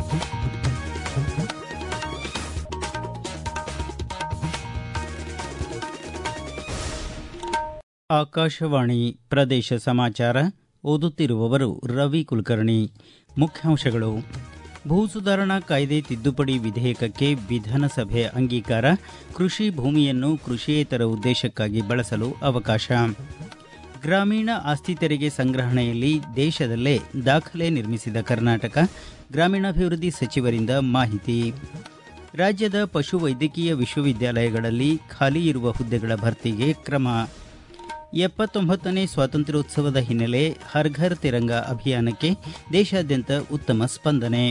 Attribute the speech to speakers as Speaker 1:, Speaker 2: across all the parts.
Speaker 1: ಆಕಾಶವಾಣಿ ಪ್ರದೇಶ ಸಮಾಚಾರ ಓದುತ್ತಿರುವವರು ರವಿ ಕುಲಕರ್ಣಿ ಮುಖ್ಯಾಂಶಗಳು ಭೂ ಸುಧಾರಣಾ ಕಾಯ್ದೆ ತಿದ್ದುಪಡಿ ವಿಧೇಯಕಕ್ಕೆ ವಿಧಾನಸಭೆ ಅಂಗೀಕಾರ ಕೃಷಿ ಭೂಮಿಯನ್ನು ಕೃಷಿಯೇತರ ಉದ್ದೇಶಕ್ಕಾಗಿ ಬಳಸಲು ಅವಕಾಶ ಗ್ರಾಮೀಣ ಆಸ್ತಿ ತೆರಿಗೆ ಸಂಗ್ರಹಣೆಯಲ್ಲಿ ದೇಶದಲ್ಲೇ ದಾಖಲೆ ನಿರ್ಮಿಸಿದ ಕರ್ನಾಟಕ ಗ್ರಾಮೀಣಾಭಿವೃದ್ಧಿ ಸಚಿವರಿಂದ ಮಾಹಿತಿ ರಾಜ್ಯದ ಪಶು ವೈದ್ಯಕೀಯ ವಿಶ್ವವಿದ್ಯಾಲಯಗಳಲ್ಲಿ ಖಾಲಿ ಇರುವ ಹುದ್ದೆಗಳ ಭರ್ತಿಗೆ ಕ್ರಮ ಎಪ್ಪತ್ತೊಂಬತ್ತನೇ ಸ್ವಾತಂತ್ರ್ಯೋತ್ಸವದ ಹಿನ್ನೆಲೆ ಹರ್ ಘರ್ ತಿರಂಗ ಅಭಿಯಾನಕ್ಕೆ ದೇಶಾದ್ಯಂತ ಉತ್ತಮ ಸ್ಪಂದನೆ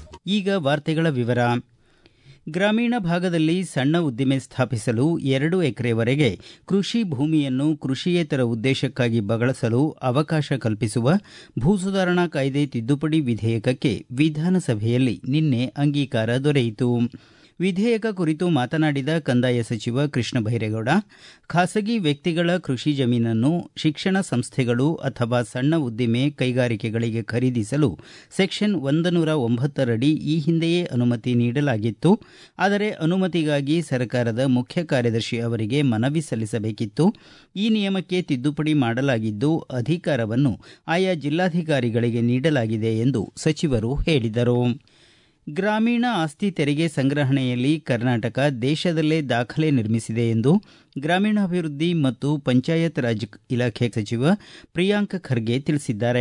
Speaker 1: ಈಗ ವಾರ್ತೆಗಳ ವಿವರ ಗ್ರಾಮೀಣ ಭಾಗದಲ್ಲಿ ಸಣ್ಣ ಉದ್ದಿಮೆ ಸ್ಥಾಪಿಸಲು ಎರಡು ಎಕರೆವರೆಗೆ ಕೃಷಿ ಭೂಮಿಯನ್ನು ಕೃಷಿಯೇತರ ಉದ್ದೇಶಕ್ಕಾಗಿ ಬಳಸಲು ಅವಕಾಶ ಕಲ್ಪಿಸುವ ಭೂ ಸುಧಾರಣಾ ಕಾಯ್ದೆ ತಿದ್ದುಪಡಿ ವಿಧೇಯಕಕ್ಕೆ ವಿಧಾನಸಭೆಯಲ್ಲಿ ನಿನ್ನೆ ಅಂಗೀಕಾರ ದೊರೆಯಿತು ವಿಧೇಯಕ ಕುರಿತು ಮಾತನಾಡಿದ ಕಂದಾಯ ಸಚಿವ ಕೃಷ್ಣ ಬೈರೇಗೌಡ ಖಾಸಗಿ ವ್ಯಕ್ತಿಗಳ ಕೃಷಿ ಜಮೀನನ್ನು ಶಿಕ್ಷಣ ಸಂಸ್ಥೆಗಳು ಅಥವಾ ಸಣ್ಣ ಉದ್ದಿಮೆ ಕೈಗಾರಿಕೆಗಳಿಗೆ ಖರೀದಿಸಲು ಸೆಕ್ಷನ್ ಒಂದನೂರ ಒಂಬತ್ತರಡಿ ಈ ಹಿಂದೆಯೇ ಅನುಮತಿ ನೀಡಲಾಗಿತ್ತು ಆದರೆ ಅನುಮತಿಗಾಗಿ ಸರ್ಕಾರದ ಮುಖ್ಯ ಕಾರ್ಯದರ್ಶಿ ಅವರಿಗೆ ಮನವಿ ಸಲ್ಲಿಸಬೇಕಿತ್ತು ಈ ನಿಯಮಕ್ಕೆ ತಿದ್ದುಪಡಿ ಮಾಡಲಾಗಿದ್ದು ಅಧಿಕಾರವನ್ನು ಆಯಾ ಜಿಲ್ಲಾಧಿಕಾರಿಗಳಿಗೆ ನೀಡಲಾಗಿದೆ ಎಂದು ಸಚಿವರು ಹೇಳಿದರು ಗ್ರಾಮೀಣ ಆಸ್ತಿ ತೆರಿಗೆ ಸಂಗ್ರಹಣೆಯಲ್ಲಿ ಕರ್ನಾಟಕ ದೇಶದಲ್ಲೇ ದಾಖಲೆ ನಿರ್ಮಿಸಿದೆ ಎಂದು ಗ್ರಾಮೀಣಾಭಿವೃದ್ಧಿ ಮತ್ತು ಪಂಚಾಯತ್ ರಾಜ್ ಇಲಾಖೆ ಸಚಿವ ಪ್ರಿಯಾಂಕ್ ಖರ್ಗೆ ತಿಳಿಸಿದ್ದಾರೆ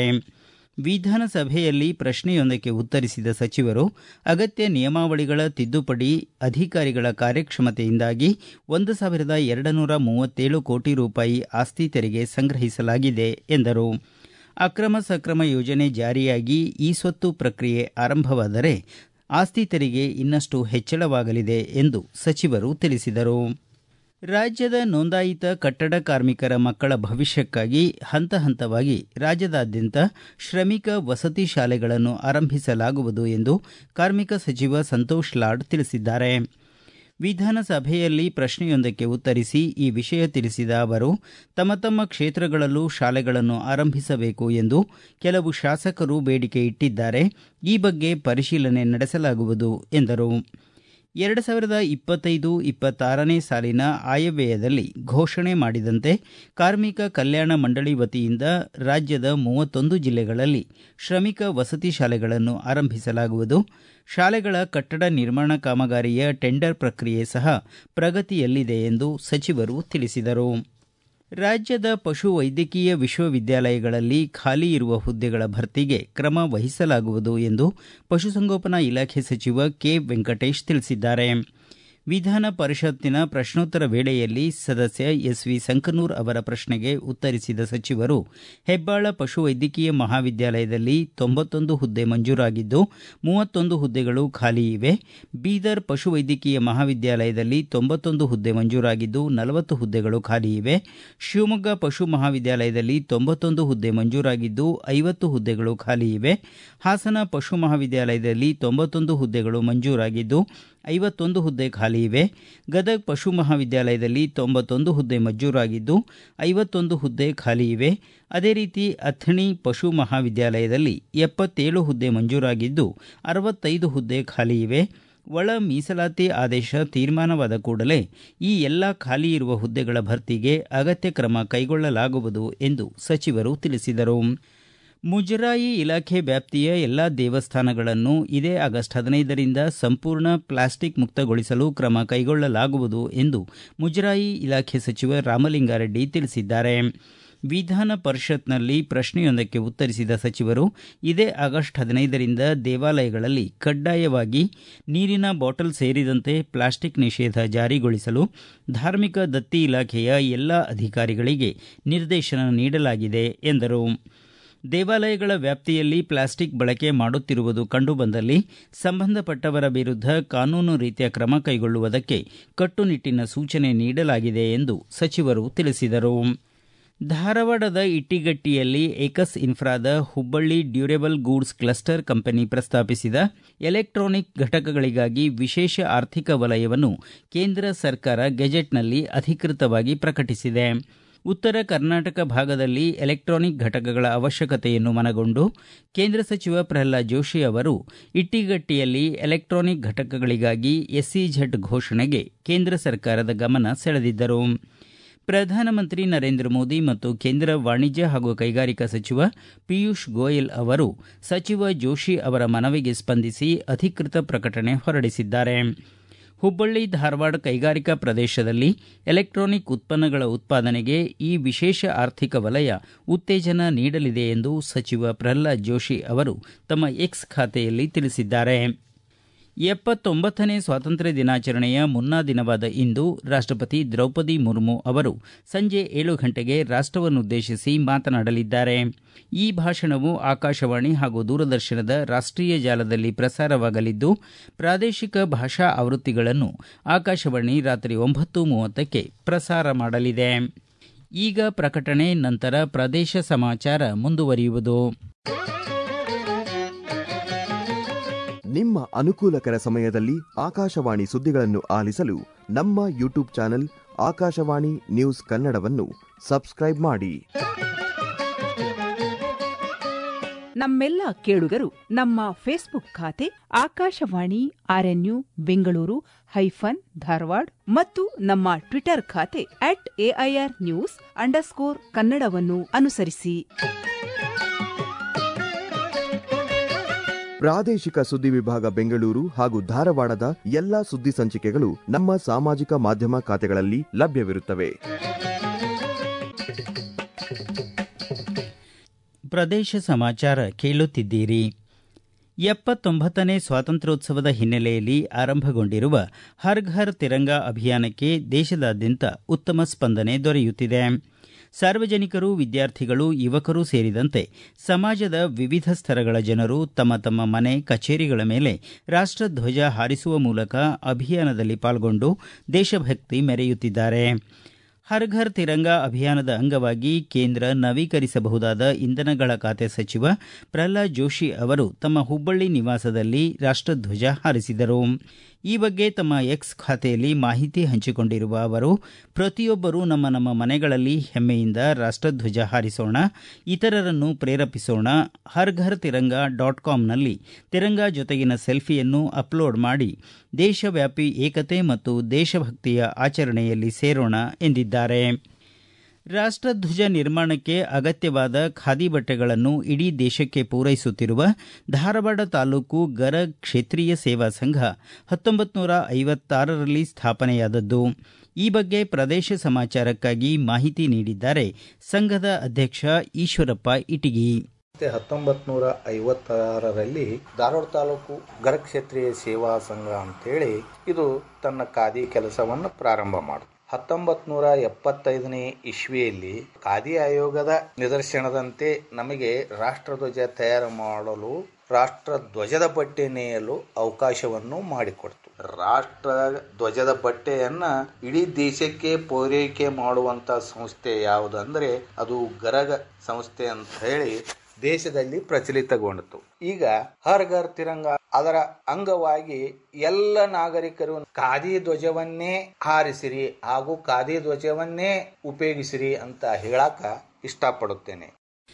Speaker 1: ವಿಧಾನಸಭೆಯಲ್ಲಿ ಪ್ರಶ್ನೆಯೊಂದಕ್ಕೆ ಉತ್ತರಿಸಿದ ಸಚಿವರು ಅಗತ್ಯ ನಿಯಮಾವಳಿಗಳ ತಿದ್ದುಪಡಿ ಅಧಿಕಾರಿಗಳ ಕಾರ್ಯಕ್ಷಮತೆಯಿಂದಾಗಿ ಒಂದು ಸಾವಿರದ ಎರಡು ನೂರ ಮೂವತ್ತೇಳು ಕೋಟಿ ರೂಪಾಯಿ ಆಸ್ತಿ ತೆರಿಗೆ ಸಂಗ್ರಹಿಸಲಾಗಿದೆ ಎಂದರು ಅಕ್ರಮ ಸಕ್ರಮ ಯೋಜನೆ ಜಾರಿಯಾಗಿ ಈ ಸ್ವತ್ತು ಪ್ರಕ್ರಿಯೆ ಆರಂಭವಾದರೆ ಆಸ್ತಿ ತೆರಿಗೆ ಇನ್ನಷ್ಟು ಹೆಚ್ಚಳವಾಗಲಿದೆ ಎಂದು ಸಚಿವರು ತಿಳಿಸಿದರು ರಾಜ್ಯದ ನೋಂದಾಯಿತ ಕಟ್ಟಡ ಕಾರ್ಮಿಕರ ಮಕ್ಕಳ ಭವಿಷ್ಯಕ್ಕಾಗಿ ಹಂತ ಹಂತವಾಗಿ ರಾಜ್ಯದಾದ್ಯಂತ ಶ್ರಮಿಕ ವಸತಿ ಶಾಲೆಗಳನ್ನು ಆರಂಭಿಸಲಾಗುವುದು ಎಂದು ಕಾರ್ಮಿಕ ಸಚಿವ ಸಂತೋಷ್ ಲಾಡ್ ತಿಳಿಸಿದ್ದಾರೆ ವಿಧಾನಸಭೆಯಲ್ಲಿ ಪ್ರಶ್ನೆಯೊಂದಕ್ಕೆ ಉತ್ತರಿಸಿ ಈ ವಿಷಯ ತಿಳಿಸಿದ ಅವರು ತಮ್ಮ ತಮ್ಮ ಕ್ಷೇತ್ರಗಳಲ್ಲೂ ಶಾಲೆಗಳನ್ನು ಆರಂಭಿಸಬೇಕು ಎಂದು ಕೆಲವು ಶಾಸಕರು ಬೇಡಿಕೆ ಇಟ್ಟಿದ್ದಾರೆ ಈ ಬಗ್ಗೆ ಪರಿಶೀಲನೆ ನಡೆಸಲಾಗುವುದು ಎಂದರು ಎರಡು ಸಾವಿರದ ಇಪ್ಪತ್ತೈದು ಇಪ್ಪತ್ತಾರನೇ ಸಾಲಿನ ಆಯವ್ಯಯದಲ್ಲಿ ಘೋಷಣೆ ಮಾಡಿದಂತೆ ಕಾರ್ಮಿಕ ಕಲ್ಯಾಣ ಮಂಡಳಿ ವತಿಯಿಂದ ರಾಜ್ಯದ ಮೂವತ್ತೊಂದು ಜಿಲ್ಲೆಗಳಲ್ಲಿ ಶ್ರಮಿಕ ವಸತಿ ಶಾಲೆಗಳನ್ನು ಆರಂಭಿಸಲಾಗುವುದು ಶಾಲೆಗಳ ಕಟ್ಟಡ ನಿರ್ಮಾಣ ಕಾಮಗಾರಿಯ ಟೆಂಡರ್ ಪ್ರಕ್ರಿಯೆ ಸಹ ಪ್ರಗತಿಯಲ್ಲಿದೆ ಎಂದು ಸಚಿವರು ತಿಳಿಸಿದರು ರಾಜ್ಯದ ಪಶು ವೈದ್ಯಕೀಯ ವಿಶ್ವವಿದ್ಯಾಲಯಗಳಲ್ಲಿ ಖಾಲಿ ಇರುವ ಹುದ್ದೆಗಳ ಭರ್ತಿಗೆ ಕ್ರಮ ವಹಿಸಲಾಗುವುದು ಎಂದು ಪಶುಸಂಗೋಪನಾ ಇಲಾಖೆ ಸಚಿವ ಕೆ ವೆಂಕಟೇಶ್ ತಿಳಿಸಿದ್ದಾರೆ ವಿಧಾನ ಪರಿಷತ್ತಿನ ಪ್ರಶ್ನೋತ್ತರ ವೇಳೆಯಲ್ಲಿ ಸದಸ್ಯ ಎಸ್ ವಿ ಸಂಕನೂರ್ ಅವರ ಪ್ರಶ್ನೆಗೆ ಉತ್ತರಿಸಿದ ಸಚಿವರು ಹೆಬ್ಬಾಳ ಪಶುವೈದ್ಯಕೀಯ ಮಹಾವಿದ್ಯಾಲಯದಲ್ಲಿ ತೊಂಬತ್ತೊಂದು ಹುದ್ದೆ ಮಂಜೂರಾಗಿದ್ದು ಮೂವತ್ತೊಂದು ಹುದ್ದೆಗಳು ಖಾಲಿ ಇವೆ ಬೀದರ್ ಪಶುವೈದ್ಯಕೀಯ ಮಹಾವಿದ್ಯಾಲಯದಲ್ಲಿ ತೊಂಬತ್ತೊಂದು ಹುದ್ದೆ ಮಂಜೂರಾಗಿದ್ದು ನಲವತ್ತು ಹುದ್ದೆಗಳು ಖಾಲಿ ಇವೆ ಶಿವಮೊಗ್ಗ ಪಶು ಮಹಾವಿದ್ಯಾಲಯದಲ್ಲಿ ತೊಂಬತ್ತೊಂದು ಹುದ್ದೆ ಮಂಜೂರಾಗಿದ್ದು ಐವತ್ತು ಹುದ್ದೆಗಳು ಖಾಲಿ ಇವೆ ಹಾಸನ ಪಶು ಮಹಾವಿದ್ಯಾಲಯದಲ್ಲಿ ತೊಂಬತ್ತೊಂದು ಹುದ್ದೆಗಳು ಮಂಜೂರಾಗಿದ್ದು ಐವತ್ತೊಂದು ಹುದ್ದೆ ಖಾಲಿ ಇವೆ ಗದಗ್ ಪಶು ಮಹಾವಿದ್ಯಾಲಯದಲ್ಲಿ ತೊಂಬತ್ತೊಂದು ಹುದ್ದೆ ಮಂಜೂರಾಗಿದ್ದು ಐವತ್ತೊಂದು ಹುದ್ದೆ ಖಾಲಿ ಇವೆ ಅದೇ ರೀತಿ ಅಥಣಿ ಪಶು ಮಹಾವಿದ್ಯಾಲಯದಲ್ಲಿ ಎಪ್ಪತ್ತೇಳು ಹುದ್ದೆ ಮಂಜೂರಾಗಿದ್ದು ಅರವತ್ತೈದು ಹುದ್ದೆ ಖಾಲಿ ಇವೆ ಒಳ ಮೀಸಲಾತಿ ಆದೇಶ ತೀರ್ಮಾನವಾದ ಕೂಡಲೇ ಈ ಎಲ್ಲ ಖಾಲಿ ಇರುವ ಹುದ್ದೆಗಳ ಭರ್ತಿಗೆ ಅಗತ್ಯ ಕ್ರಮ ಕೈಗೊಳ್ಳಲಾಗುವುದು ಎಂದು ಸಚಿವರು ತಿಳಿಸಿದರು ಮುಜರಾಯಿ ಇಲಾಖೆ ವ್ಯಾಪ್ತಿಯ ಎಲ್ಲಾ ದೇವಸ್ಥಾನಗಳನ್ನು ಇದೇ ಆಗಸ್ಟ್ ಹದಿನೈದರಿಂದ ಸಂಪೂರ್ಣ ಪ್ಲಾಸ್ಟಿಕ್ ಮುಕ್ತಗೊಳಿಸಲು ಕ್ರಮ ಕೈಗೊಳ್ಳಲಾಗುವುದು ಎಂದು ಮುಜರಾಯಿ ಇಲಾಖೆ ಸಚಿವ ರಾಮಲಿಂಗಾರೆಡ್ಡಿ ತಿಳಿಸಿದ್ದಾರೆ ವಿಧಾನ ಪರಿಷತ್ನಲ್ಲಿ ಪ್ರಶ್ನೆಯೊಂದಕ್ಕೆ ಉತ್ತರಿಸಿದ ಸಚಿವರು ಇದೇ ಆಗಸ್ಟ್ ಹದಿನೈದರಿಂದ ದೇವಾಲಯಗಳಲ್ಲಿ ಕಡ್ಡಾಯವಾಗಿ ನೀರಿನ ಬಾಟಲ್ ಸೇರಿದಂತೆ ಪ್ಲಾಸ್ಟಿಕ್ ನಿಷೇಧ ಜಾರಿಗೊಳಿಸಲು ಧಾರ್ಮಿಕ ದತ್ತಿ ಇಲಾಖೆಯ ಎಲ್ಲ ಅಧಿಕಾರಿಗಳಿಗೆ ನಿರ್ದೇಶನ ನೀಡಲಾಗಿದೆ ಎಂದರು ದೇವಾಲಯಗಳ ವ್ಯಾಪ್ತಿಯಲ್ಲಿ ಪ್ಲಾಸ್ಟಿಕ್ ಬಳಕೆ ಮಾಡುತ್ತಿರುವುದು ಕಂಡುಬಂದಲ್ಲಿ ಸಂಬಂಧಪಟ್ಟವರ ವಿರುದ್ಧ ಕಾನೂನು ರೀತಿಯ ಕ್ರಮ ಕೈಗೊಳ್ಳುವುದಕ್ಕೆ ಕಟ್ಟುನಿಟ್ಟಿನ ಸೂಚನೆ ನೀಡಲಾಗಿದೆ ಎಂದು ಸಚಿವರು ತಿಳಿಸಿದರು ಧಾರವಾಡದ ಇಟ್ಟಿಗಟ್ಟಿಯಲ್ಲಿ ಏಕಸ್ ಇನ್ಫ್ರಾದ Hubballi durable goods cluster company ಪ್ರಸ್ತಾಪಿಸಿದ ಎಲೆಕ್ಟ್ರಾನಿಕ್ ಘಟಕಗಳಿಗಾಗಿ ವಿಶೇಷ ಆರ್ಥಿಕ ವಲಯವನ್ನು ಕೇಂದ್ರ ಸರ್ಕಾರ ಗೆಜೆಟ್ನಲ್ಲಿ ಅಧಿಕೃತವಾಗಿ ಪ್ರಕಟಿಸಿದೆ ಉತ್ತರ ಕರ್ನಾಟಕ ಭಾಗದಲ್ಲಿ ಎಲೆಕ್ಟ್ರಾನಿಕ್ ಘಟಕಗಳ ಅವಶ್ಯಕತೆಯನ್ನು ಮನಗೊಂಡು ಕೇಂದ್ರ ಸಚಿವ ಪ್ರಹ್ಲಾದ್ ಜೋಶಿ ಅವರು ಇಟ್ಟಿಗಟ್ಟಿಯಲ್ಲಿ ಎಲೆಕ್ಟ್ರಾನಿಕ್ ಘಟಕಗಳಿಗಾಗಿ ಎಸ್ಇಝೆಡ್ ಘೋಷಣೆಗೆ ಕೇಂದ್ರ ಸರ್ಕಾರದ ಗಮನ ಸೆಳೆದಿದ್ದರು ಪ್ರಧಾನಮಂತ್ರಿ ನರೇಂದ್ರ ಮೋದಿ ಮತ್ತು ಕೇಂದ್ರ ವಾಣಿಜ್ಯ ಹಾಗೂ ಕೈಗಾರಿಕಾ ಸಚಿವ ಪಿಯೂಷ್ ಗೋಯಲ್ ಅವರು ಸಚಿವ ಜೋಶಿ ಅವರ ಮನವಿಗೆ ಸ್ಪಂದಿಸಿ ಅಧಿಕೃತ ಪ್ರಕಟಣೆ ಹೊರಡಿಸಿದ್ದಾರೆ ಹುಬ್ಬಳ್ಳಿ ಧಾರವಾಡ ಕೈಗಾರಿಕಾ ಪ್ರದೇಶದಲ್ಲಿ ಎಲೆಕ್ಟ್ರಾನಿಕ್ ಉತ್ಪನ್ನಗಳ ಉತ್ಪಾದನೆಗೆ ಈ ವಿಶೇಷ ಆರ್ಥಿಕ ವಲಯ ಉತ್ತೇಜನ ನೀಡಲಿದೆ ಎಂದು ಸಚಿವ ಪ್ರಹ್ಲಾದ್ ಜೋಶಿ ಅವರು ತಮ್ಮ ಎಕ್ಸ್ ಖಾತೆಯಲ್ಲಿ ತಿಳಿಸಿದ್ದಾರೆ ಎಪ್ಪತ್ತೊಂಬತ್ತನೇ ಸ್ವಾತಂತ್ರ್ಯ ದಿನಾಚರಣೆಯ ಮುನ್ನಾ ದಿನವಾದ ಇಂದು ರಾಷ್ಟಪತಿ ದ್ರೌಪದಿ ಮುರ್ಮು ಅವರು ಸಂಜೆ ಏಳು ಗಂಟೆಗೆ ರಾಷ್ಟವನ್ನುದ್ದೇಶಿಸಿ ಮಾತನಾಡಲಿದ್ದಾರೆ ಈ ಭಾಷಣವು ಆಕಾಶವಾಣಿ ಹಾಗೂ ದೂರದರ್ಶನದ ರಾಷ್ಟೀಯ ಜಾಲದಲ್ಲಿ ಪ್ರಸಾರವಾಗಲಿದ್ದು ಪ್ರಾದೇಶಿಕ ಭಾಷಾ ಆವೃತ್ತಿಗಳನ್ನು ಆಕಾಶವಾಣಿ ರಾತ್ರಿ ಒಂಬತ್ತು ಮೂವತ್ತಕ್ಕೆ ಪ್ರಸಾರ ಮಾಡಲಿದೆ ಈಗ ಪ್ರಕಟಣೆ ನಂತರ ಪ್ರದೇಶ ಸಮಾಚಾರ ಮುಂದುವರಿಯುವುದು
Speaker 2: ನಿಮ್ಮ ಅನುಕೂಲಕರ ಸಮಯದಲ್ಲಿ ಆಕಾಶವಾಣಿ ಸುದ್ದಿಗಳನ್ನು ಆಲಿಸಲು ನಮ್ಮ ಯೂಟ್ಯೂಬ್ ಚಾನೆಲ್ ಆಕಾಶವಾಣಿ ನ್ಯೂಸ್ ಕನ್ನಡವನ್ನು ಸಬ್ಸ್ಕ್ರೈಬ್ ಮಾಡಿ
Speaker 3: ನಮ್ಮೆಲ್ಲ ಕೇಳುಗರು ನಮ್ಮ ಫೇಸ್ಬುಕ್ ಖಾತೆ ಆಕಾಶವಾಣಿ ಆರ್ಎನ್ಯು ಬೆಂಗಳೂರು ಹೈಫನ್ ಧಾರವಾಡ ಮತ್ತು ನಮ್ಮ ಟ್ವಿಟರ್ ಖಾತೆ ಅಟ್ ಎಐಆರ್ ನ್ಯೂಸ್ ಅಂಡರ್ಸ್ಕೋರ್ ಕನ್ನಡವನ್ನು ಅನುಸರಿಸಿ
Speaker 2: ಪ್ರಾದೇಶಿಕ ಸುದ್ದಿ ವಿಭಾಗ ಬೆಂಗಳೂರು ಹಾಗೂ ಧಾರವಾಡದ ಎಲ್ಲಾ ಸುದ್ದಿ ಸಂಚಿಕೆಗಳು ನಮ್ಮ ಸಾಮಾಜಿಕ ಮಾಧ್ಯಮ ಖಾತೆಗಳಲ್ಲಿ ಲಭ್ಯವಿರುತ್ತವೆ
Speaker 1: ಪ್ರದೇಶ ಸಮಾಚಾರ ಕೇಳುತ್ತಿದ್ದೀರಿ ಎಪ್ಪತ್ತೊಂಬತ್ತನೇ ಸ್ವಾತಂತ್ರ್ಯೋತ್ಸವದ ಹಿನ್ನೆಲೆಯಲ್ಲಿ ಆರಂಭಗೊಂಡಿರುವ ಹರ್ ಘರ್ ತಿರಂಗಾ ಅಭಿಯಾನಕ್ಕೆ ದೇಶದಾದ್ಯಂತ ಉತ್ತಮ ಸ್ಪಂದನೆ ದೊರೆಯುತ್ತಿದೆ ಸಾರ್ವಜನಿಕರು ವಿದ್ಯಾರ್ಥಿಗಳು ಯುವಕರು ಸೇರಿದಂತೆ ಸಮಾಜದ ವಿವಿಧ ಸ್ತರಗಳ ಜನರು ತಮ್ಮ ತಮ್ಮ ಮನೆ ಕಚೇರಿಗಳ ಮೇಲೆ ರಾಷ್ಟಧ್ವಜ ಹಾರಿಸುವ ಮೂಲಕ ಅಭಿಯಾನದಲ್ಲಿ ಪಾಲ್ಗೊಂಡು ದೇಶಭಕ್ತಿ ಮೆರೆಯುತ್ತಿದ್ದಾರೆ ಹರ್ ಘರ್ ತಿರಂಗಾ ಅಭಿಯಾನದ ಅಂಗವಾಗಿ ಕೇಂದ್ರ ನವೀಕರಿಸಬಹುದಾದ ಇಂಧನಗಳ ಖಾತೆ ಸಚಿವ ಪ್ರಹ್ಲಾದ್ ಜೋಶಿ ಅವರು ತಮ್ಮ ಹುಬ್ಬಳ್ಳಿ ನಿವಾಸದಲ್ಲಿ ರಾಷ್ಟಧ್ವಜ ಹಾರಿಸಿದರು ಈ ಬಗ್ಗೆ ತಮ್ಮ ಎಕ್ಸ್ ಖಾತೆಯಲ್ಲಿ ಮಾಹಿತಿ ಹಂಚಿಕೊಂಡಿರುವ ಅವರು ಪ್ರತಿಯೊಬ್ಬರೂ ನಮ್ಮ ನಮ್ಮ ಮನೆಗಳಲ್ಲಿ ಹೆಮ್ಮೆಯಿಂದ ರಾಷ್ಟಧ್ವಜ ಹಾರಿಸೋಣ ಇತರರನ್ನು ಪ್ರೇರೇಪಿಸೋಣ ಹರ್ ಘರ್ ತಿರಂಗಾ ಡಾಟ್ ಕಾಮ್ನಲ್ಲಿ ತಿರಂಗಾ ಜೊತೆಗಿನ ಸೆಲ್ಫಿಯನ್ನು ಅಪ್ಲೋಡ್ ಮಾಡಿ ದೇಶವ್ಯಾಪಿ ಏಕತೆ ಮತ್ತು ದೇಶಭಕ್ತಿಯ ಆಚರಣೆಯಲ್ಲಿ ಸೇರೋಣ ಎಂದಿದ್ದಾರೆ ರಾಷ್ಟಧ್ವಜ ನಿರ್ಮಾಣಕ್ಕೆ ಅಗತ್ಯವಾದ ಖಾದಿ ಬಟ್ಟೆಗಳನ್ನು ಇಡೀ ದೇಶಕ್ಕೆ ಪೂರೈಸುತ್ತಿರುವ ಧಾರವಾಡ ತಾಲೂಕು ಗರಗ್ ಕ್ಷೇತ್ರೀಯ ಸೇವಾ ಸಂಘ ಹತ್ತೊಂಬತ್ತು ನೂರ ಐವತ್ತಾರರಲ್ಲಿ ಸ್ಥಾಪನೆಯಾದದ್ದು ಈ ಬಗ್ಗೆ ಪ್ರದೇಶ ಸಮಾಚಾರಕ್ಕಾಗಿ ಮಾಹಿತಿ ನೀಡಿದ್ದಾರೆ ಸಂಘದ ಅಧ್ಯಕ್ಷ ಈಶ್ವರಪ್ಪ ಇಟಗಿ
Speaker 4: ಹತ್ತೊಂಬತ್ ನೂರ ಐವತ್ತಾರರಲ್ಲಿ ಧಾರವಾಡ ತಾಲೂಕು ಗರಗ್ ಕ್ಷೇತ್ರೀಯ ಸೇವಾ ಸಂಘ ಅಂತೇಳಿ ಇದು ತನ್ನ ಖಾದಿ ಕೆಲಸವನ್ನು ಪ್ರಾರಂಭ ಮಾಡಿತು ಹತ್ತೊಂಬತ್ ನೂರ ಎಪ್ಪತ್ತೈದನೇ ಇಸ್ವಿಯಲ್ಲಿ ಖಾದಿ ಆಯೋಗದ ನಿದರ್ಶನದಂತೆ ನಮಗೆ ರಾಷ್ಟ್ರಧ್ವಜ ತಯಾರು ಮಾಡಲು ರಾಷ್ಟ್ರ ಧ್ವಜದ ಬಟ್ಟೆ ನೇಯಲು ಅವಕಾಶವನ್ನು ಮಾಡಿಕೊಡ್ತು ರಾಷ್ಟ್ರ ಧ್ವಜದ ಬಟ್ಟೆಯನ್ನ ಇಡೀ ದೇಶಕ್ಕೆ ಪೂರೈಕೆ ಮಾಡುವಂತ ಸಂಸ್ಥೆ ಯಾವುದಂದ್ರೆ ಅದು ಗರಗ ಸಂಸ್ಥೆ ಅಂತ ಹೇಳಿ ದೇಶದಲ್ಲಿ ಪ್ರಚಲಿತಗೊಂಡಿತು ಈಗ ಹರ್ ಘರ್ ತಿರಂಗ ಅದರ ಅಂಗವಾಗಿ ಎಲ್ಲ ನಾಗರಿಕರು ಖಾದಿ ಧ್ವಜವನ್ನೇ ಹಾರಿಸಿರಿ ಹಾಗೂ ಖಾದಿ ಧ್ವಜವನ್ನೇ ಉಪಯೋಗಿಸಿರಿ ಅಂತ ಹೇಳಾಕ ಇಷ್ಟಪಡುತ್ತೇನೆ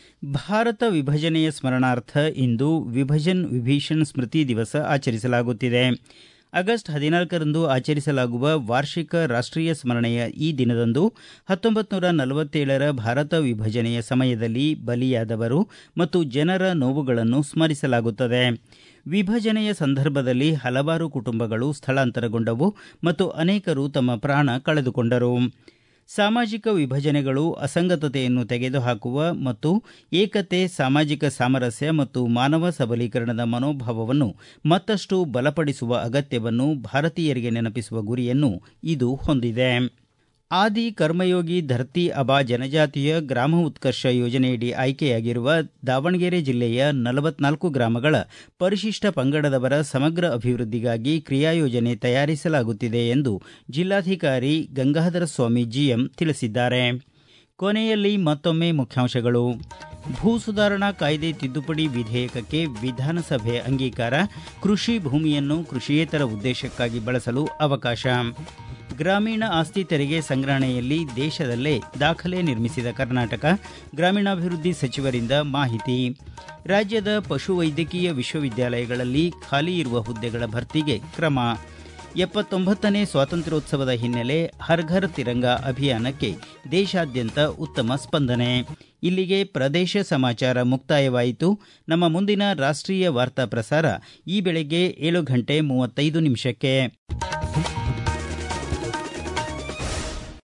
Speaker 1: ಭಾರತ ವಿಭಜನೆಯ ಸ್ಮರಣಾರ್ಥ ಇಂದು ವಿಭಜನ್ ವಿಭೀಷಣ್ ಸ್ಮೃತಿ ದಿವಸ ಆಚರಿಸಲಾಗುತ್ತಿದೆ ಆಗಸ್ಟ್ ಹದಿನಾಲ್ಕರಂದು ಆಚರಿಸಲಾಗುವ ವಾರ್ಷಿಕ ರಾಷ್ಟೀಯ ಸ್ಮರಣೆಯ ಈ ದಿನದಂದು ಹತ್ತೊಂಬತ್ತು ನೂರ ನಲವತ್ತೇಳರ ಭಾರತ ವಿಭಜನೆಯ ಸಮಯದಲ್ಲಿ ಬಲಿಯಾದವರು ಮತ್ತು ಜನರ ನೋವುಗಳನ್ನು ಸ್ಮರಿಸಲಾಗುತ್ತದೆ ವಿಭಜನೆಯ ಸಂದರ್ಭದಲ್ಲಿ ಹಲವಾರು ಕುಟುಂಬಗಳು ಸ್ಥಳಾಂತರಗೊಂಡವು ಮತ್ತು ಅನೇಕರು ತಮ್ಮ ಪ್ರಾಣ ಕಳೆದುಕೊಂಡರು ಸಾಮಾಜಿಕ ವಿಭಜನೆಗಳು ಅಸಂಗತತೆಯನ್ನು ತೆಗೆದುಹಾಕುವ ಮತ್ತು ಏಕತೆ ಸಾಮಾಜಿಕ ಸಾಮರಸ್ಯ ಮತ್ತು ಮಾನವ ಸಬಲೀಕರಣದ ಮನೋಭಾವವನ್ನು ಮತ್ತಷ್ಟು ಬಲಪಡಿಸುವ ಅಗತ್ಯವನ್ನು ಭಾರತೀಯರಿಗೆ ನೆನಪಿಸುವ ಗುರಿಯನ್ನು ಇದು ಹೊಂದಿದೆ ಆದಿ ಕರ್ಮಯೋಗಿ ಧರ್ತಿ ಅಬಾ ಜನಜಾತಿಯ ಗ್ರಾಮ ಉತ್ಕರ್ಷ ಯೋಜನೆಯಡಿ ಆಯ್ಕೆಯಾಗಿರುವ ದಾವಣಗೆರೆ ಜಿಲ್ಲೆಯ ನಲವತ್ನಾಲ್ಕು ಗ್ರಾಮಗಳ ಪರಿಶಿಷ್ಟ ಪಂಗಡದವರ ಸಮಗ್ರ ಅಭಿವೃದ್ಧಿಗಾಗಿ ಕ್ರಿಯಾಯೋಜನೆ ತಯಾರಿಸಲಾಗುತ್ತಿದೆ ಎಂದು ಜಿಲ್ಲಾಧಿಕಾರಿ ಗಂಗಾಧರ ಸ್ವಾಮಿ ಜಿಎಂ ತಿಳಿಸಿದ್ದಾರೆ ಕೊನೆಯಲ್ಲಿ ಮತ್ತೊಮ್ಮೆ ಮುಖ್ಯಾಂಶಗಳು ಭೂ ಸುಧಾರಣಾ ಕಾಯ್ದೆ ತಿದ್ದುಪಡಿ ವಿಧೇಯಕಕ್ಕೆ ವಿಧಾನಸಭೆ ಅಂಗೀಕಾರ ಕೃಷಿ ಭೂಮಿಯನ್ನು ಕೃಷಿಯೇತರ ಉದ್ದೇಶಕ್ಕಾಗಿ ಬಳಸಲು ಅವಕಾಶ ಗ್ರಾಮೀಣ ಆಸ್ತಿ ತೆರಿಗೆ ಸಂಗ್ರಹಣೆಯಲ್ಲಿ ದೇಶದಲ್ಲೇ ದಾಖಲೆ ನಿರ್ಮಿಸಿದ ಕರ್ನಾಟಕ ಗ್ರಾಮೀಣಾಭಿವೃದ್ಧಿ ಸಚಿವರಿಂದ ಮಾಹಿತಿ ರಾಜ್ಯದ ಪಶುವೈದ್ಯಕೀಯ ವಿಶ್ವವಿದ್ಯಾಲಯಗಳಲ್ಲಿ ಖಾಲಿ ಇರುವ ಹುದ್ದೆಗಳ ಭರ್ತಿಗೆ ಕ್ರಮ ಎಪ್ಪತ್ತೊಂಬತ್ತನೇ ಸ್ವಾತಂತ್ರ್ಯೋತ್ಸವದ ಹಿನ್ನೆಲೆ ಹರ್ ಘರ್ ತಿರಂಗ ಅಭಿಯಾನಕ್ಕೆ ದೇಶಾದ್ಯಂತ ಉತ್ತಮ ಸ್ಪಂದನೆ ಇಲ್ಲಿಗೆ ಪ್ರದೇಶ ಸಮಾಚಾರ ಮುಕ್ತಾಯವಾಯಿತು ನಮ್ಮ ಮುಂದಿನ ರಾಷ್ಟ್ರೀಯ ವಾರ್ತಾ ಪ್ರಸಾರ ಈ ಬೆಳಗ್ಗೆ ಏಳು ಗಂಟೆ ಮೂವತ್ತೈದು ನಿಮಿಷಕ್ಕೆ